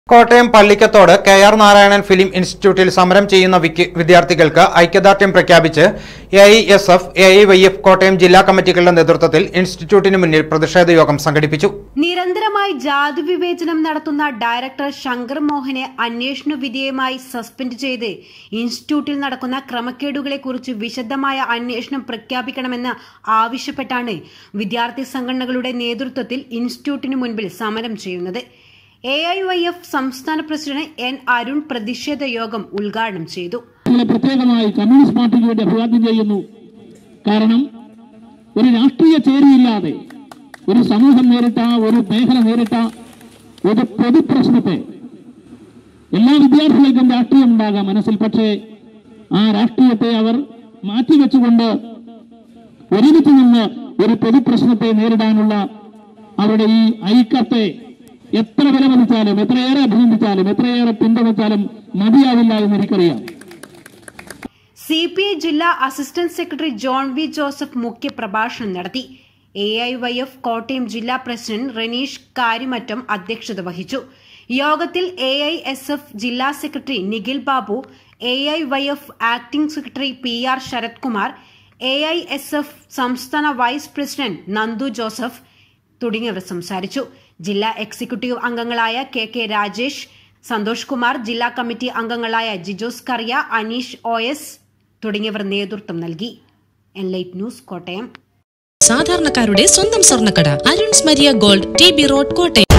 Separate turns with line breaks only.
Kottayam Pallikkathodu K R Narayanan film ഇൻസ്റ്റിറ്റ്യൂട്ടിൽ സമരം ചെയ്യുന്ന വിക്ക് വിദ്യാർത്ഥികൾക്ക് ഐക്യദാർഢ്യം പ്രഖ്യാപിച്ച് A I S F A I Y F Kottayam ജില്ലാ കമ്മിറ്റികളുടെ നേതൃത്വത്തിൽ ഇൻസ്റ്റിറ്റ്യൂട്ടിന് മുന്നിൽ പ്രതിഷേധ യോഗം സംഘടിപ്പിച്ചു
നിരന്തരമായി ജാതി വിവേചനം നടത്തുന്ന ഡയറക്ടർ ശങ്കർ മോഹനെ അന്വേഷണ വിധേയമായി സസ്പെൻഡ് ചെയ്ത് ഇൻസ്റ്റിറ്റ്യൂട്ടിൽ നടക്കുന്ന ക്രമക്കേടുകളെക്കുറിച്ച് വിശദമായ അന്വേഷണം പ്രഖ്യാപിക്കണമെന്ന് ആവശ്യപ്പെട്ടാണ് വിദ്യാർത്ഥി സംഘടനകളുടെ നേതൃത്വത്തിൽ ഇൻസ്റ്റിറ്റ്യൂട്ടിന് മുൻപിൽ സമരം ചെയ്യുന്നത് എ ഐ വൈ എഫ് സംസ്ഥാന പ്രസിഡന്റ് എൻ അരുൺ പ്രതിഷേധ യോഗം ഉദ്ഘാടനം ചെയ്തു
ഇവിടെ പ്രത്യേകമായി കമ്മ്യൂണിസ്റ്റ് പാർട്ടിക്ക് വേണ്ടി അഭിവാദ്യം ചെയ്യുന്നു കാരണം ഒരു രാഷ്ട്രീയ ചേരിയില്ലാതെ ഒരു സമൂഹം നേരിട്ട ഒരു മേഖല നേരിട്ട ഒരു പൊതുപ്രശ്നത്തെ എല്ലാ വിദ്യാർത്ഥികൾക്കും രാഷ്ട്രീയം ഉണ്ടാകാം മനസ്സിൽ പക്ഷേ ആ രാഷ്ട്രീയത്തെ അവർ മാറ്റിവെച്ചുകൊണ്ട് ഒരുമിച്ച് നിന്ന് ഒരു പൊതുപ്രശ്നത്തെ നേരിടാനുള്ള അവരുടെ ഈ ഐക്യത്തെ എത്ര വിലമതിച്ചാലും എത്രയേറെ അഭിനന്ദിച്ചാലും എത്രയേറെ പിന്തുണച്ചാലും മതിയാവില്ല എന്ന് എനിക്കറിയാം
സി പി ഐ ജില്ലാ assistant secretary John V Joseph മുഖ്യ പ്രഭാഷണം നടത്തി A I Y F Kottayam ജില്ലാ പ്രസിഡന്റ് റനീഷ് കാര്യമറ്റം അധ്യക്ഷത വഹിച്ചു യോഗത്തിൽ എ ഐ എസ് എഫ് ജില്ലാ secretary Nikhil Babu A I Y F acting secretary P R Sarath Kumar A I S F സംസ്ഥാന വൈസ് പ്രസിഡന്റ് നന്ദു ജോസഫ് തുടങ്ങിയവർ സംസാരിച്ചു ജില്ലാ എക്സിക്യൂട്ടീവ് അംഗങ്ങളായ കെ കെ രാജേഷ് സന്തോഷ് കുമാർ ജില്ലാ കമ്മിറ്റി അംഗങ്ങളായ ജിജോസ് കറിയ അനീഷ് ഒ എസ് തുടങ്ങിയവർ നേതൃത്വം നൽകി എൻലൈറ്റ് ന്യൂസ് കോട്ടയം
സാധാരണക്കാരുടെ സ്വന്തം സ്വർണ്ണക്കട Arun's Maria gold T B road Kottayam